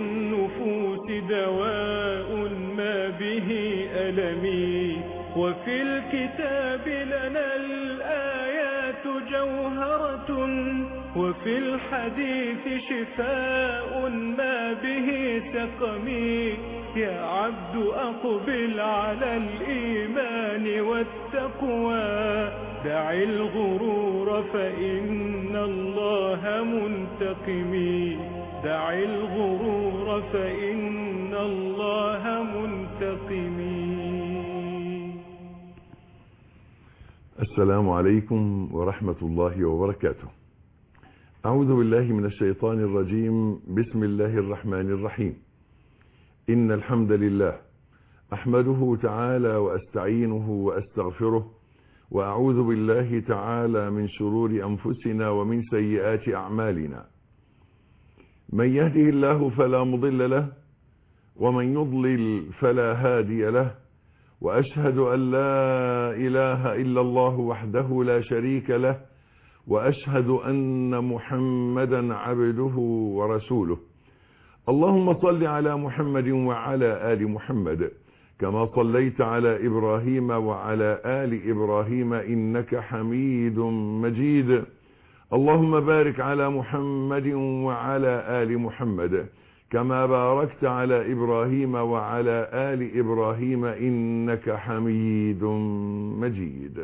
النفوس دواء ما به ألمي وفي الكتاب لنا الآيات جوهرة وفي الحديث شفاء ما به سقمي يا عبد أقبل على الإيمان والتقوى دع الغرور فإن الله منتقمي دع الغرور فإن الله منتقمي السلام عليكم ورحمة الله وبركاته أعوذ بالله من الشيطان الرجيم بسم الله الرحمن الرحيم إن الحمد لله أحمده تعالى وأستعينه وأستغفره وأعوذ بالله تعالى من شرور أنفسنا ومن سيئات أعمالنا من يهده الله فلا مضل له ومن يضلل فلا هادي له وأشهد أن لا إله إلا الله وحده لا شريك له وأشهد أن محمدا عبده ورسوله اللهم صل على محمد وعلى آل محمد كما صليت على إبراهيم وعلى آل إبراهيم إنك حميد مجيد اللهم بارك على محمد وعلى آل محمد كما باركت على إبراهيم وعلى آل إبراهيم إنك حميد مجيد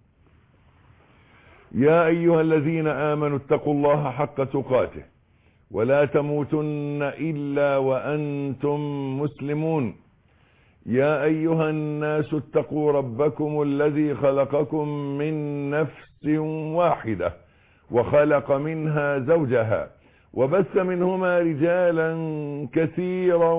يا أيها الذين آمنوا اتقوا الله حق تقاته ولا تموتن إلا وأنتم مسلمون يا أيها الناس اتقوا ربكم الذي خلقكم من نفس واحدة وخلق منها زوجها وبث منهما رجالا كثيرا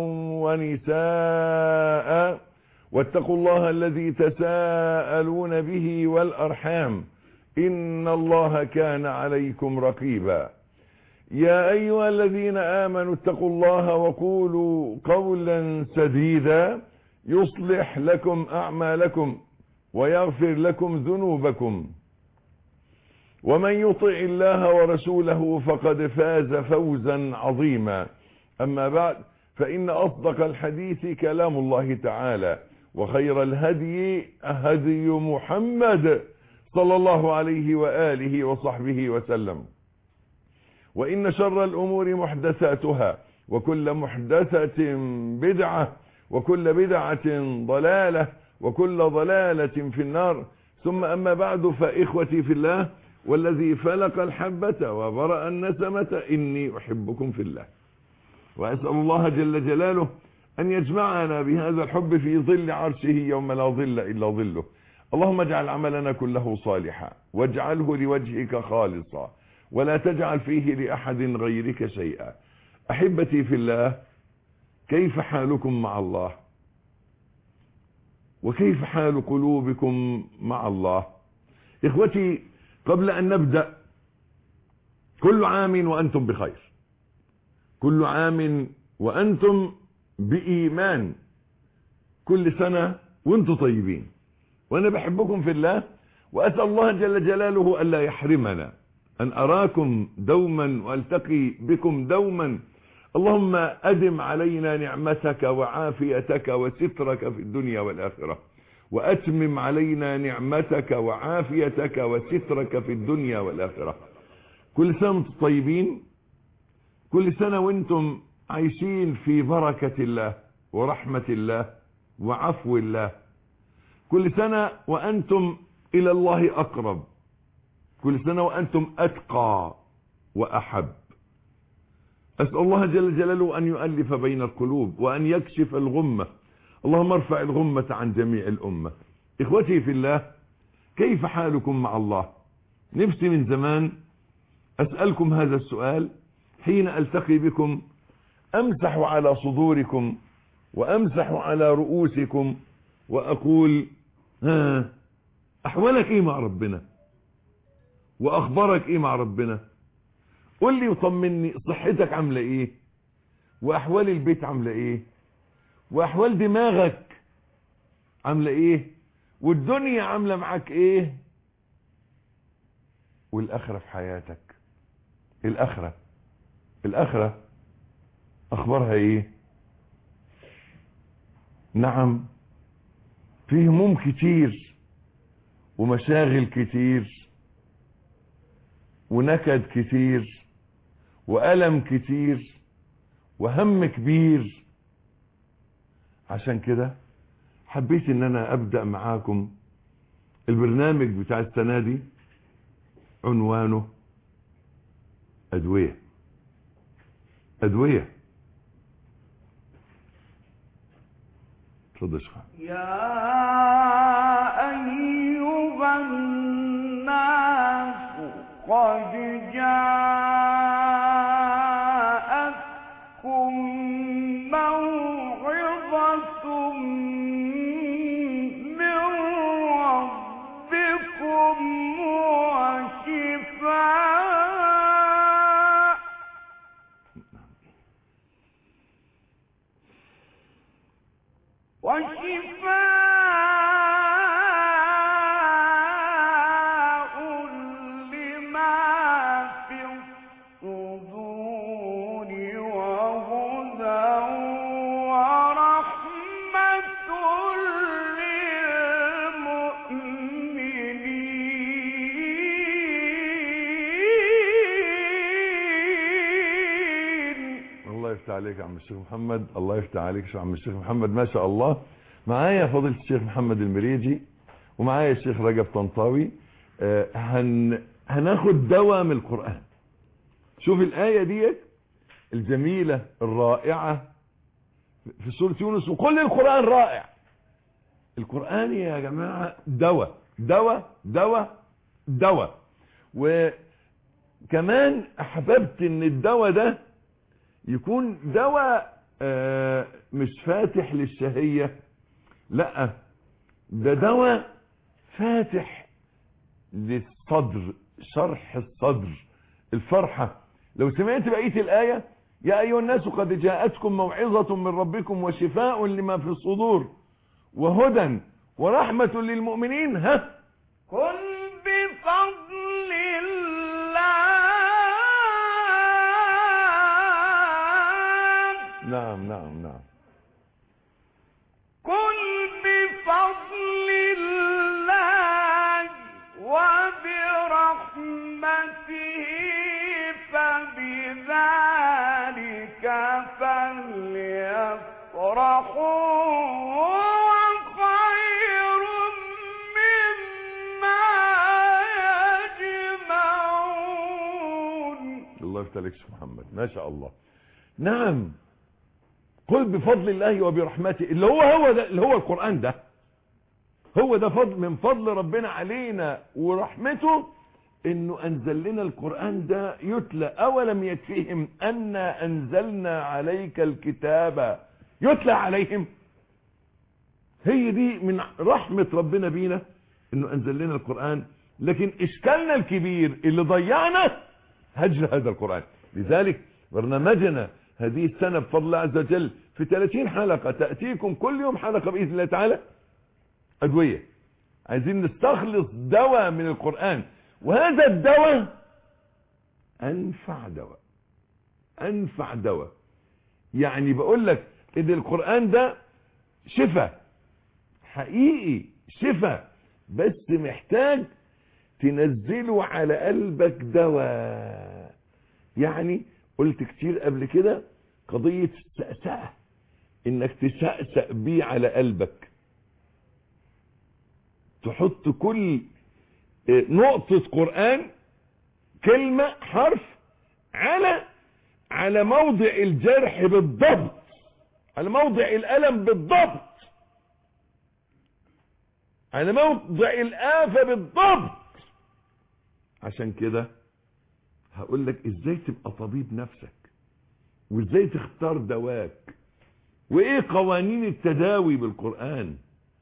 ونساء واتقوا الله الذي تساءلون به والأرحام إن الله كان عليكم رقيبا يا أيها الذين آمنوا اتقوا الله وقولوا قولا سديدا يصلح لكم أعمالكم ويغفر لكم ذنوبكم ومن يطع الله ورسوله فقد فاز فوزا عظيما أما بعد فإن أصدق الحديث كلام الله تعالى وخير الهدي هدي محمد صلى الله عليه وآله وصحبه وسلم وإن شر الأمور محدثاتها وكل محدثة بدعة وكل بدعة ضلالة وكل ضلالة في النار ثم أما بعد فإخوتي في الله والذي فلق الحبة وبرأ النسمة إني أحبكم في الله وأسأل الله جل جلاله أن يجمعنا بهذا الحب في ظل عرشه يوم لا ظل إلا ظله اللهم اجعل عملنا كله صالحا واجعله لوجهك خالصا ولا تجعل فيه لأحد غيرك شيئا أحبتي في الله كيف حالكم مع الله وكيف حال قلوبكم مع الله إخوتي قبل أن نبدأ كل عام وأنتم بخير كل عام وأنتم بإيمان كل سنة وانتم طيبين وأنا بحبكم في الله وأسأل الله جل جلاله ألا يحرمنا أن أراكم دوما وألتقي بكم دوما اللهم أدم علينا نعمتك وعافيتك وسترك في الدنيا والآخرة وأتمم علينا نعمتك وعافيتك وسترك في الدنيا والآخرة كل سنة وانتم طيبين كل سنة وانتم عايشين في بركة الله ورحمة الله وعفو الله كل سنة وأنتم إلى الله أقرب كل سنة وأنتم أتقى وأحب أسأل الله جل جلاله أن يؤلف بين القلوب وأن يكشف الغمة اللهم ارفع الغمة عن جميع الأمة إخوتي في الله كيف حالكم مع الله نفسي من زمان أسألكم هذا السؤال حين ألتقي بكم أمسح على صدوركم وأمسح على رؤوسكم وأقول ها أحوالك إيه مع ربنا وأخبارك إيه مع ربنا قل لي وطمني صحتك عاملة إيه وأحوال البيت عاملة إيه وأحوال دماغك عاملة إيه والدنيا عاملة معاك إيه والآخرة في حياتك الآخرة الآخرة اخبارها ايه نعم في هموم كتير ومشاغل كتير ونكد كتير وألم كتير وهم كبير عشان كده حبيت ان انا ابدأ معاكم البرنامج بتاع السنة دي عنوانه ادوية ادوية اتفضل يا شيخ يا أيها الناس قد جاءتكم موعظة من ربكم وشفاء وشفاء لما في الصدور وهدى ورحمة للمؤمنين الله يفتح عليك يا عم الشيخ محمد الله يفتح عليك يا عم الشيخ محمد ما شاء الله معايا فضيلة الشيخ محمد المريجي ومعايا الشيخ رجب طنطاوي آه، هن... هناخد دواء من القرآن شوف الآية ديت الجميلة الرائعة في سورة يونس وكل القرآن رائع القرآن يا جماعة دواء دواء دواء دواء وكمان أحببت ان الدواء ده يكون دواء آه، مش فاتح للشهية لا ده دواء فاتح للصدر شرح الصدر الفرحة لو سمعت بقية الآية يا أيها الناس قد جاءتكم موعظة من ربكم وشفاء لما في الصدور وهدى ورحمة للمؤمنين ها قل بفضل الله نعم نعم نعم قل بفضل الله وبرحمته فبذلك فليفرحوا هو خير مما يجمعون الله يفتح عليك يا شيخ محمد ما شاء الله نعم قل بفضل الله وبرحمته اللي هو هو ده اللي هو القرآن ده هو ده فضل من فضل ربنا علينا ورحمته انه انزل لنا القرآن ده يتلى اولم يكفيهم انا انزلنا عليك الكتاب يتلى عليهم هي دي من رحمة ربنا بينا انه انزل لنا القرآن لكن اشكالنا الكبير اللي ضيعنا هجر هذا القرآن لذلك برنامجنا هذه السنة بفضل الله عز وجل في 30 حلقة تأتيكم كل يوم حلقة بإذن الله تعالى أدوية عايزين نستخلص دواء من القرآن وهذا الدواء أنفع دواء أنفع دواء يعني بقول لك إن القرآن ده شفاء حقيقي شفاء بس محتاج تنزله على قلبك دواء يعني قلت كتير قبل كده قضية السأسأة انك تسأسأ بيه على قلبك تحط كل اه، نقطة قرآن كلمة حرف على على موضع الجرح بالضبط على موضع الألم بالضبط على موضع الآفة بالضبط عشان كده هقول لك ازاي تبقى طبيب نفسك وازاي تختار دواك وايه قوانين التداوي بالقرآن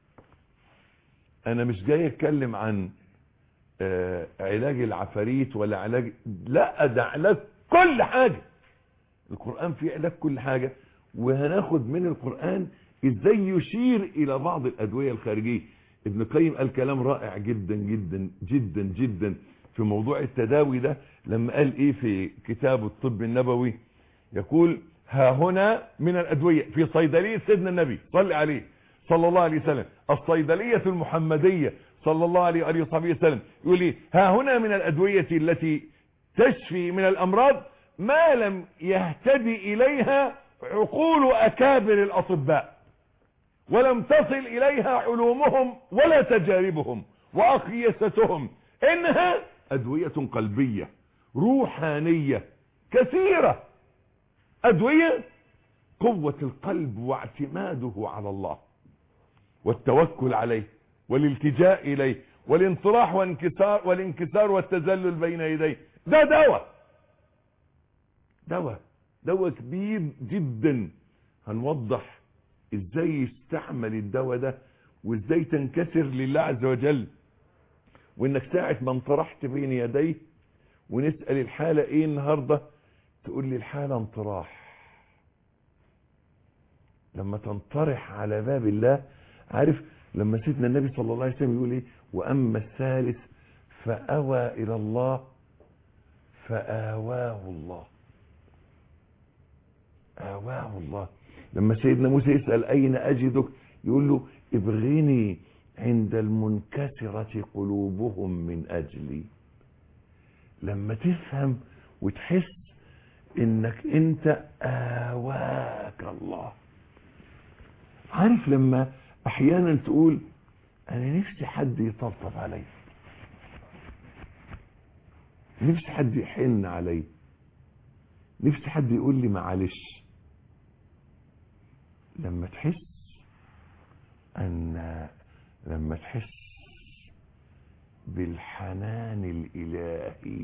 انا مش جاي اتكلم عن آه، علاج العفاريت ولا علاج لا ده علاج كل حاجة القرآن فيه علاج كل حاجة وهناخد من القرآن ازاي يشير الى بعض الادوية الخارجية ابن القيم قال كلام رائع جدا جدا جدا جدا في موضوع التداوي ده لما قال ايه في كتاب الطب النبوي يقول ها هنا من الأدوية في صيدلية سيدنا النبي صلى عليه صلى الله عليه وسلم الصيدلية المحمدية صلى الله عليه وآله وصحبه وسلم يقول لي ها هنا من الأدوية التي تشفي من الأمراض ما لم يهتدي إليها عقول أكابر الأطباء ولم تصل إليها علومهم ولا تجاربهم وأقيستهم إنها أدوية قلبية روحانية كثيرة أدوية قوة القلب واعتماده على الله والتوكل عليه والالتجاء إليه والانطراح والانكسار والانكسار والتذلل بين يديه ده دواء دواء دواء كبير جدا هنوضح ازاي يستعمل الدواء ده وازاي تنكسر لله عز وجل وانك ساعة ما انطرحت بين يديه ونسأل الحالة ايه النهاردة تقول لي الحالة انطراح لما تنطرح على باب الله عارف لما سيدنا النبي صلى الله عليه وسلم يقول ايه واما الثالث فاوى الى الله فآواه الله آواه الله لما سيدنا موسى يسأل أين أجدك يقول له ابغني عند المنكسرة قلوبهم من أجلي لما تفهم وتحس انك انت آواك الله عارف لما احيانا تقول انا نفسي حد يطبطب علي نفسي حد يحن علي نفسي حد يقول لي معلش لما تحس ان لما تحس بالحنان الالهي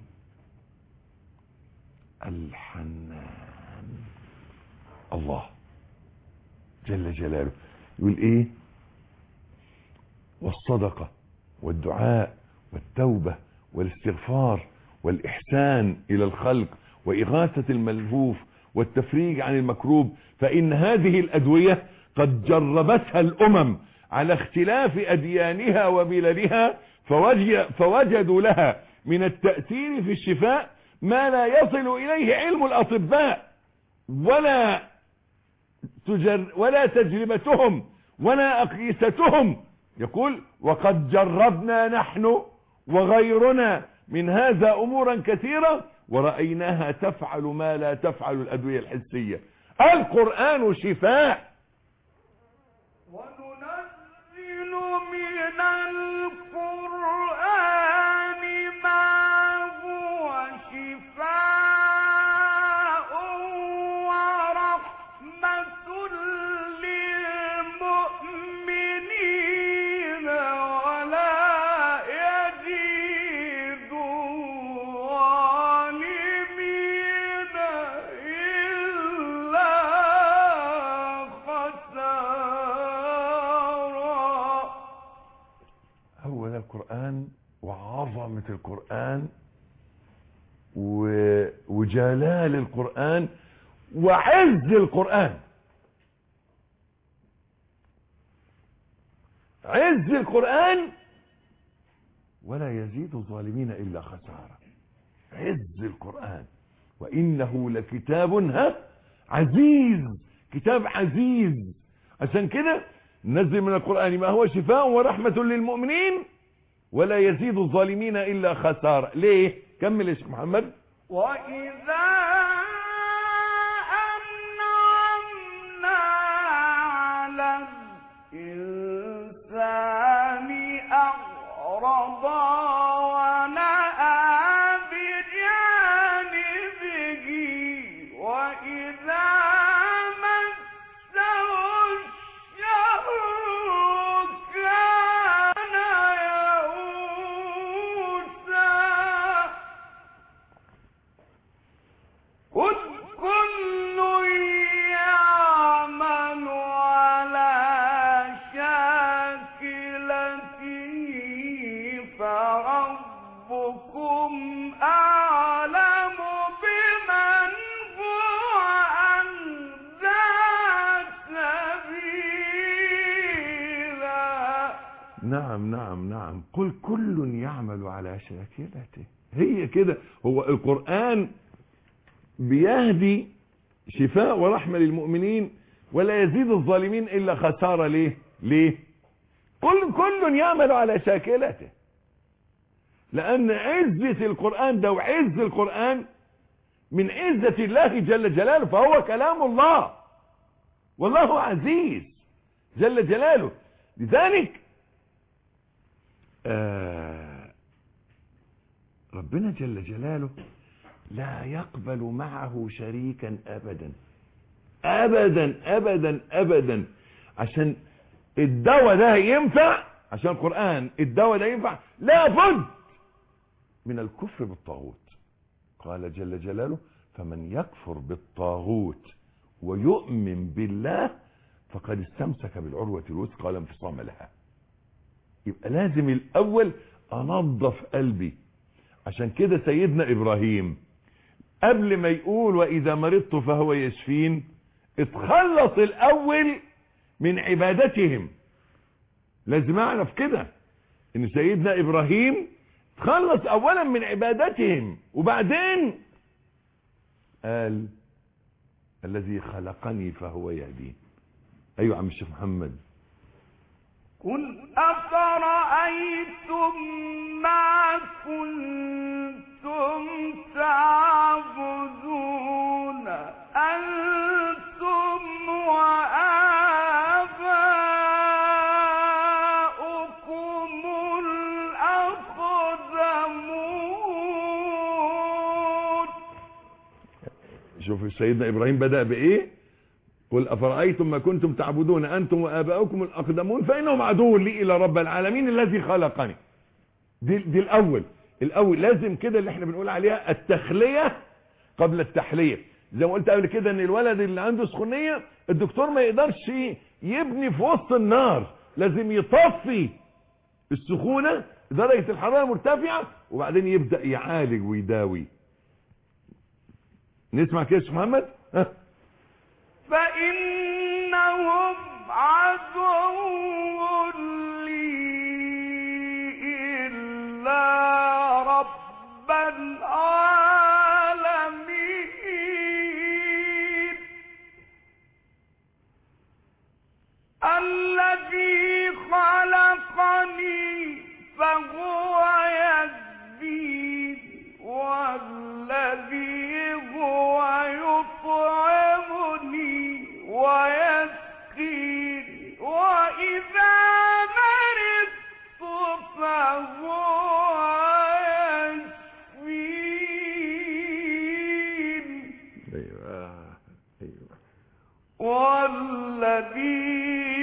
الحنان الله جل جلاله يقول ايه والصدقة والدعاء والتوبة والاستغفار والإحسان إلى الخلق وإغاثة الملهوف والتفريج عن المكروب فإن هذه الأدوية قد جربتها الأمم على اختلاف أديانها ومللها فوج- فوجدوا لها من التأثير في الشفاء ما لا يصل إليه علم الأطباء ولا تجر ولا تجربتهم ولا أقيستهم يقول وقد جربنا نحن وغيرنا من هذا أمورا كثيرة ورأيناها تفعل ما لا تفعل الأدوية الحسية القرآن شفاء وننزل من القرآن ما هو شفاء ورحمة للمؤمنين ولا يزيد الظالمين إلا خسارا هو ده القرآن وعظمة القرآن و- وجلال القرآن وعز القرآن عز القرآن ولا يزيد الظالمين إلا خسارة عز القرآن وإنه لكتاب ها عزيز كتاب عزيز عشان كده نزل من القرآن ما هو شفاء ورحمة للمؤمنين ولا يزيد الظالمين إلا خسارة ليه كمل يا شيخ محمد وإذا أنعمنا على الإنسان أعرض ونأى بجانبه وإذا مسه الشر كان يئوسا قل كل يعمل على شاكلته فربكم أعلم بمن هو أهدى سبيلا نعم نعم نعم قل كل يعمل على شاكلته هي كده هو القرآن بيهدي شفاء ورحمة للمؤمنين ولا يزيد الظالمين إلا خسارة ليه ليه كل كل يعمل على شاكلته لأن عزة القرآن ده وعز القرآن من عزة الله جل جلاله فهو كلام الله والله عزيز جل جلاله لذلك آه ربنا جل جلاله لا يقبل معه شريكا ابدا ابدا ابدا ابدا عشان الدواء ده ينفع عشان القرآن الدواء ده ينفع لابد من الكفر بالطاغوت قال جل جلاله فمن يكفر بالطاغوت ويؤمن بالله فقد استمسك بالعروة الوثقى لا انفصام لها يبقى لازم الاول انظف قلبي عشان كده سيدنا ابراهيم قبل ما يقول واذا مرضت فهو يشفين اتخلص الاول من عبادتهم لازم اعرف كده ان سيدنا ابراهيم تخلص اولا من عبادتهم وبعدين قال الذي خلقني فهو يهدين ايوه عم الشيخ محمد قل أفرأيتم ما كنتم تعبدون أنتم وآباؤكم الأقدمون شوف سيدنا ابراهيم بدأ بايه قل افرأيتم ما كنتم تعبدون انتم واباؤكم الاقدمون فانهم عدو لي الى رب العالمين الذي خلقني دي, دي الاول الاول لازم كده اللي احنا بنقول عليها التخلية قبل التحلية زي ما قلت قبل كده ان الولد اللي عنده سخونية الدكتور ما يقدرش يبني في وسط النار لازم يطفي السخونة درجة الحرارة مرتفعة وبعدين يبدأ يعالج ويداوي نسمع كده يا شيخ محمد ها فإنهم عدو لي إلا رب العالمين الذي خلقني فهو يهدين والذي هو يطعمني ويسقيني وإذا مرضت فهو يشفين ايوه ايوه والذي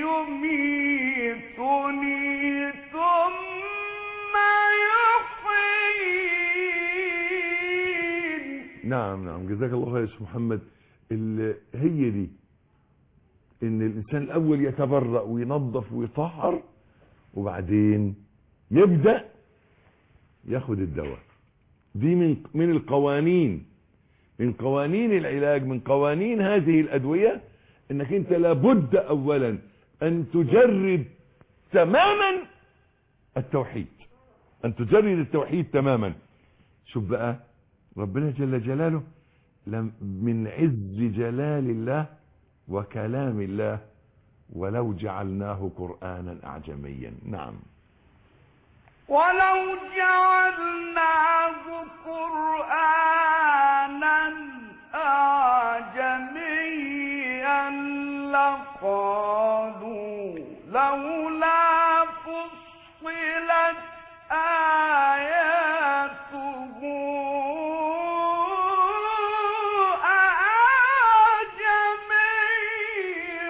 يميتني ثم يحيين نعم نعم جزاك الله خير يا شيخ محمد ال- هي دي ان الانسان الاول يتبرأ وينظف ويطهر وبعدين يبدأ ياخد الدواء دي من من القوانين من قوانين العلاج من قوانين هذه الادوية انك انت لابد اولا ان تجرد تماما التوحيد ان تجرد التوحيد تماما شوف بقى ربنا جل جلاله لم من عز جلال الله وكلام الله ولو جعلناه قرآنا أعجميا نعم ولو جعلناه قرآنا أعجميا لقالوا لولا فصلت آياته أعجمي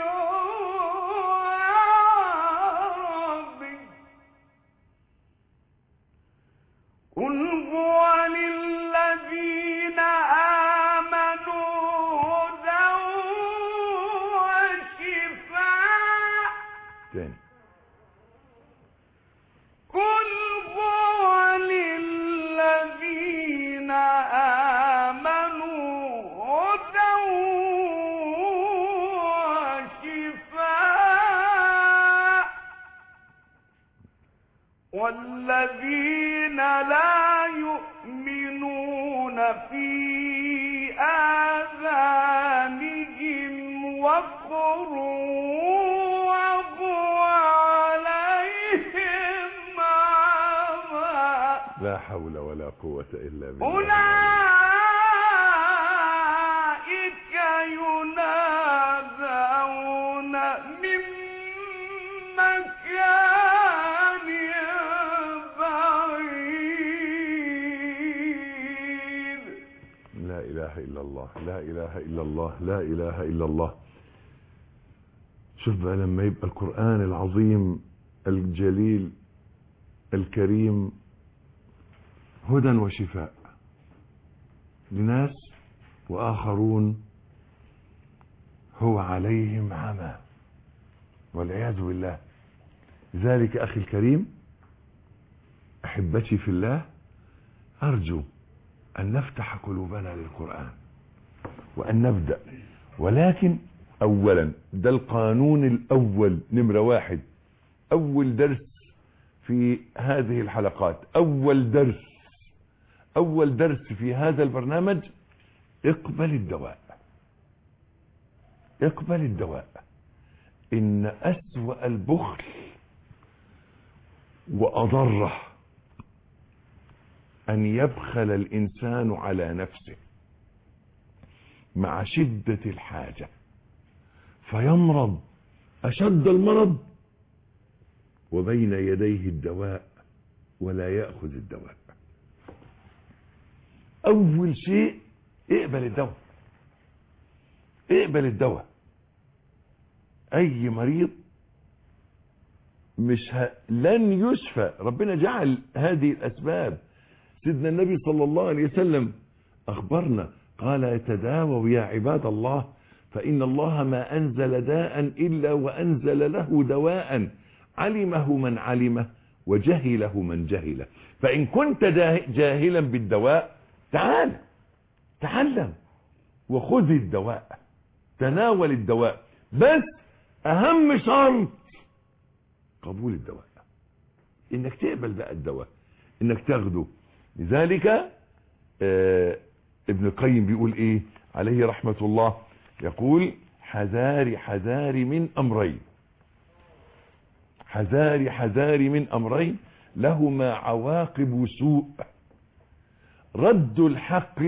وعربي قل هو للذين آمنوا هدى وشفاء تاني قل هو للذين آمنوا هدى وشفاء والذين لا يؤمنون في آذانهم وبصروا وهو عليهم عمى لا حول ولا قوة إلا بالله أولئك ينادون من مكان بعيد لا إله إلا الله لا إله إلا الله لا إله إلا الله شوف بقى لما يبقى القرآن العظيم الجليل الكريم هدى وشفاء لناس وآخرون هو عليهم عمى والعياذ بالله ذلك أخي الكريم أحبتي في الله أرجو أن نفتح قلوبنا للقرآن وأن نبدأ ولكن أولا ده القانون الأول نمرة واحد أول درس في هذه الحلقات أول درس أول درس في هذا البرنامج اقبل الدواء اقبل الدواء إن أسوأ البخل وأضره أن يبخل الإنسان على نفسه مع شدة الحاجة فيمرض أشد المرض وبين يديه الدواء ولا يأخذ الدواء أول شيء اقبل الدواء اقبل الدواء أي مريض مش ه... لن يشفى ربنا جعل هذه الأسباب سيدنا النبي صلى الله عليه وسلم أخبرنا قال يتداووا يا عباد الله فإن الله ما أنزل داء إلا وأنزل له دواء علمه من علمه وجهله من جهله فإن كنت جاهلا بالدواء تعال تعلم وخذ الدواء تناول الدواء بس أهم شرط قبول الدواء انك تقبل بقى الدواء انك تاخده لذلك آه ابن القيم بيقول ايه عليه رحمة الله يقول حذاري حذاري من امرين حذاري حذاري من امرين لهما عواقب سوء رد الحق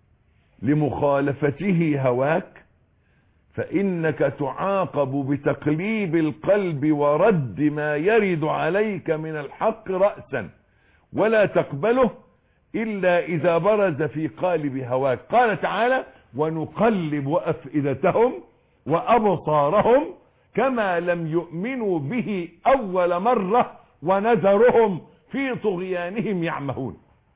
لمخالفته هواك فإنك تعاقب بتقليب القلب ورد ما يرد عليك من الحق رأسا ولا تقبله إلا إذا برز في قالب هواك قال تعالى ونقلب أفئدتهم وأبصارهم كما لم يؤمنوا به أول مرة ونذرهم في طغيانهم يعمهون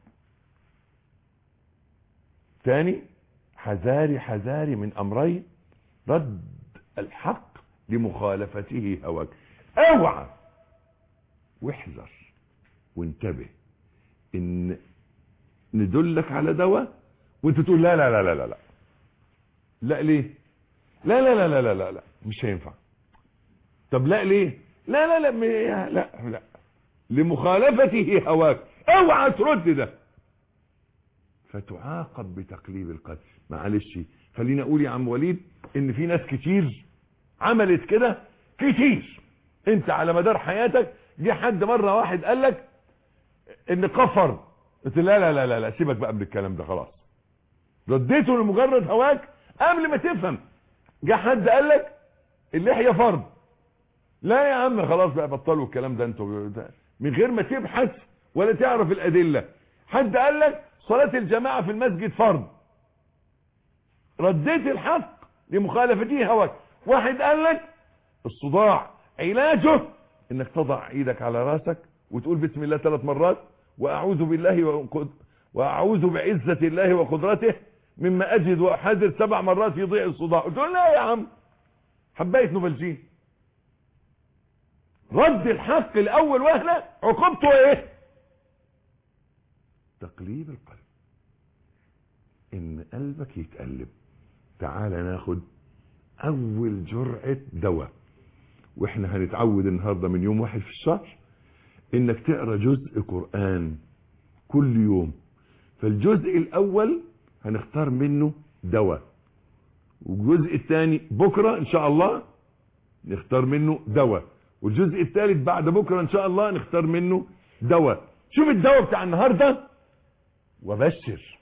ثاني حذاري حذاري من أمرين رد الحق لمخالفته هواك اوعى واحذر وانتبه ان ندلك على دواء وانت تقول لا لا لا لا لا لا لا ليه لا لا لا لا لا لا, لا. مش هينفع طب لا ليه لا لا لا لا لا, لا. لمخالفته هواك اوعى ترد ده فتعاقب بتقليب القلب معلش خلينا اقول يا عم وليد ان في ناس كتير عملت كده كتير انت على مدار حياتك جه حد مره واحد قال لك ان كفر قلت لا لا لا لا لا سيبك بقى من الكلام ده خلاص رديته لمجرد هواك قبل ما تفهم جه حد قال لك اللحيه فرض لا يا عم خلاص بقى بطلوا الكلام ده انتوا من غير ما تبحث ولا تعرف الادله حد قال لك صلاه الجماعه في المسجد فرض رديت الحق لمخالفته هواك واحد قال لك الصداع علاجه انك تضع ايدك على راسك وتقول بسم الله ثلاث مرات واعوذ بالله وقد واعوذ بعزة الله وقدرته مما اجد واحذر سبع مرات يضيع الصداع قلت له لا يا عم حبايه نوفالجين رد الحق الاول وهله عقوبته ايه تقليب القلب ان قلبك يتقلب تعال ناخد اول جرعة دواء واحنا هنتعود النهاردة من يوم واحد في الشهر انك تقرأ جزء قرآن كل يوم فالجزء الاول هنختار منه دواء والجزء الثاني بكرة ان شاء الله نختار منه دواء والجزء الثالث بعد بكرة ان شاء الله نختار منه دواء شوف الدواء بتاع النهاردة وبشر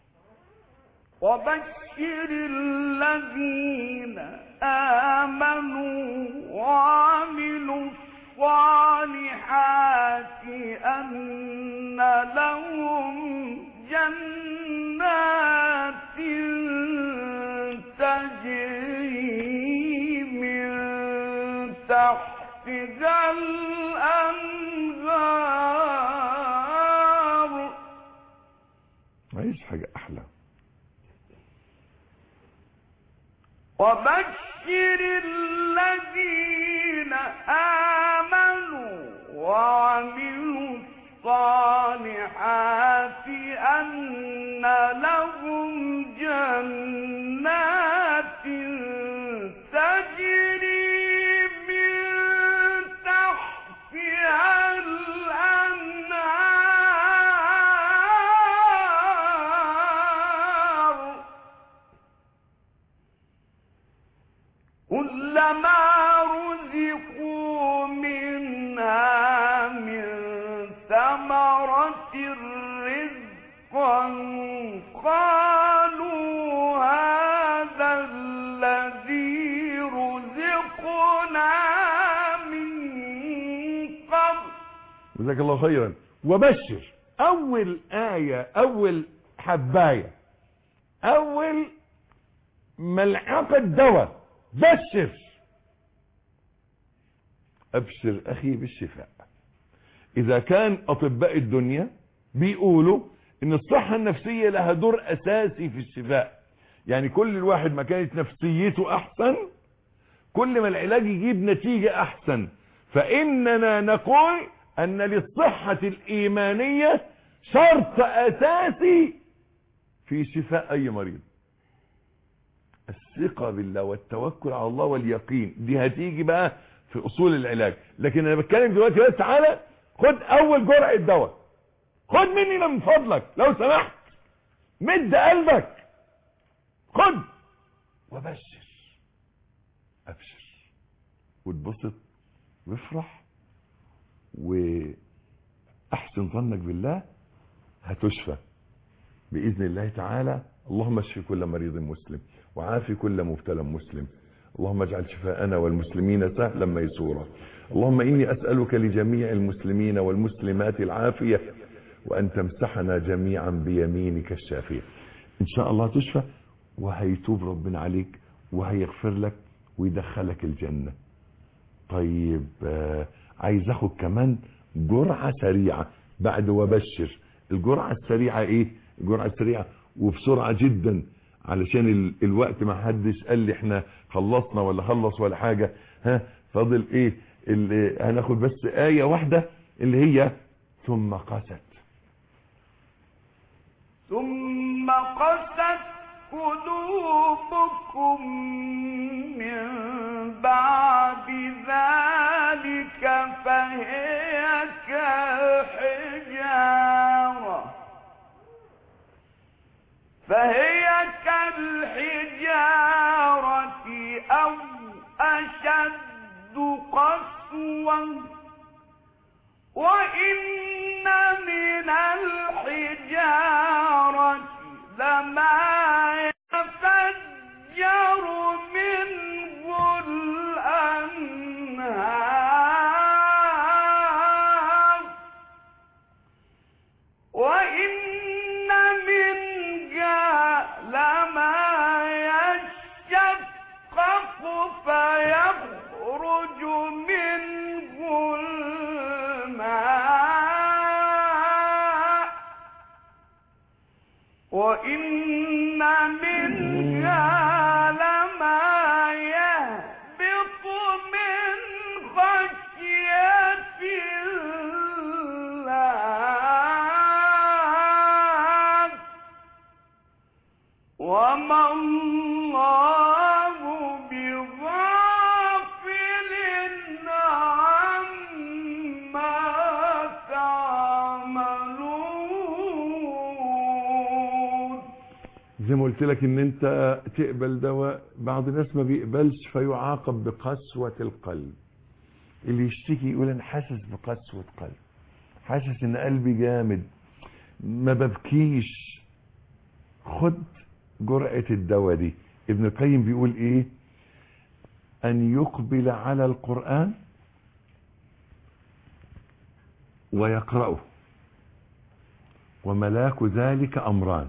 وبشر الذين آمنوا وعملوا الصالحات أن لهم جنات تجري من تحتها الأنهار عايز حاجة احلى وبشر الذين آمنوا وعملوا الصالحات أن لهم جنات تجري من تحتها الأنهار كلما رزقوا منها من ثمرة رزقا قالوا هذا الذي رزقنا من قبل جزاك الله خيرا وبشر اول آية اول حباية اول ملعقة دواء بشر ابشر اخي بالشفاء اذا كان اطباء الدنيا بيقولوا ان الصحة النفسية لها دور اساسي في الشفاء يعني كل الواحد ما كانت نفسيته احسن كل ما العلاج يجيب نتيجة احسن فاننا نقول ان للصحة الايمانية شرط اساسي في شفاء اي مريض الثقة بالله والتوكل على الله واليقين دي هتيجي بقى في اصول العلاج لكن انا بتكلم دلوقتي بس تعالى خد اول جرعة دواء خد مني من فضلك لو سمحت مد قلبك خد وبشر ابشر واتبسط وافرح واحسن ظنك بالله هتشفى باذن الله تعالى اللهم اشف كل مريض مسلم وعافي كل مبتلى مسلم اللهم اجعل شفاءنا والمسلمين سهلا ميسورا اللهم اني اسالك لجميع المسلمين والمسلمات العافيه وان تمسحنا جميعا بيمينك الشافيه ان شاء الله تشفى وهيتوب ربنا عليك وهيغفر لك ويدخلك الجنه طيب آه، عايز اخد كمان جرعة سريعة بعد وبشر الجرعة السريعة ايه الجرعة السريعة وبسرعة جدا علشان ال... الوقت ما حدش قال لي احنا خلصنا ولا خلص ولا حاجة ها فاضل ايه اللي هناخد بس آية واحدة اللي هي ثم قست ثم قست قلوبكم من بعد ذلك فهي كالحجارة فهي كالحجارة أو أشد قسوة وإن من الحجارة لما يتفجر منه الأنهار وإن منها لما يشقق فيخرج منه الماء وإن منها لما يهبط من خشية الله وما الله بغافل عما تعملون زي ما قلت قلت لك ان انت تقبل دواء بعض الناس ما بيقبلش فيعاقب بقسوة القلب اللي يشتكي يقول انا حاسس بقسوة قلب حاسس ان قلبي جامد ما ببكيش خد جرعة الدواء دي ابن القيم بيقول ايه ان يقبل على القرآن ويقرأه وملاك ذلك امران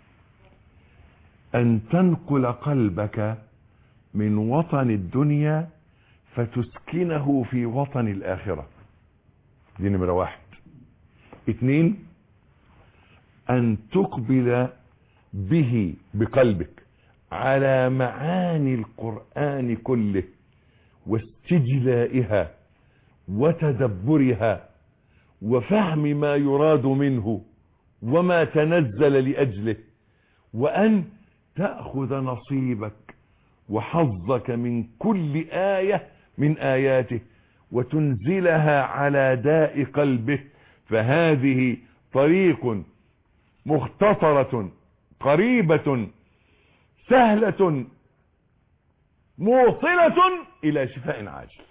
ان تنقل قلبك من وطن الدنيا فتسكنه في وطن الاخرة دي نمرة واحد اتنين ان تقبل به بقلبك على معاني القرآن كله واستجلائها وتدبرها وفهم ما يراد منه وما تنزل لأجله وأن تأخذ نصيبك وحظك من كل آية من آياته وتنزلها على داء قلبه فهذه طريق مختصرة قريبة سهلة موصلة إلى شفاء عاجل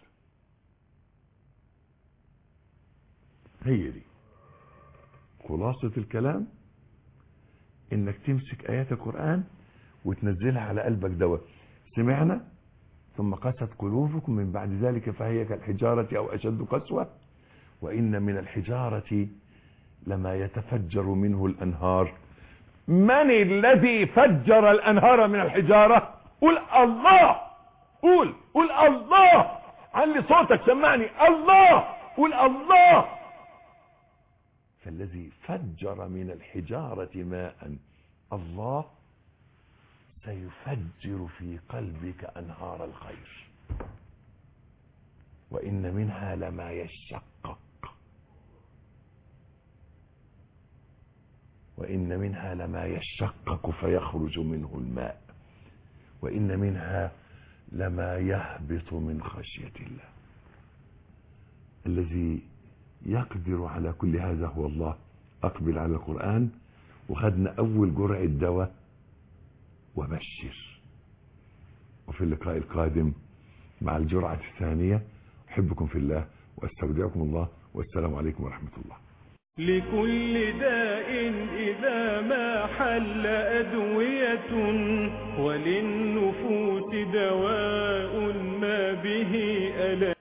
هي دي خلاصة الكلام انك تمسك ايات القرآن وتنزلها على قلبك دواء سمعنا ثم قست قلوبكم من بعد ذلك فهي كالحجارة او اشد قسوة وان من الحجارة لما يتفجر منه الانهار من الذي فجر الانهار من الحجارة قول الله قول قول الله علي صوتك سمعني الله قول الله فالذي فجر من الحجارة ماء الله سيفجر في قلبك أنهار الخير وإن منها لما يشقق وإن منها لما يشقق فيخرج منه الماء وإن منها لما يهبط من خشية الله الذي يقدر على كل هذا هو الله أقبل على القرآن وخدنا أول جرعة دواء وبشر وفي اللقاء القادم مع الجرعة الثانية أحبكم في الله وأستودعكم الله والسلام عليكم ورحمة الله لكل داء إذا ما حل أدوية وللنفوس دواء ما به ألم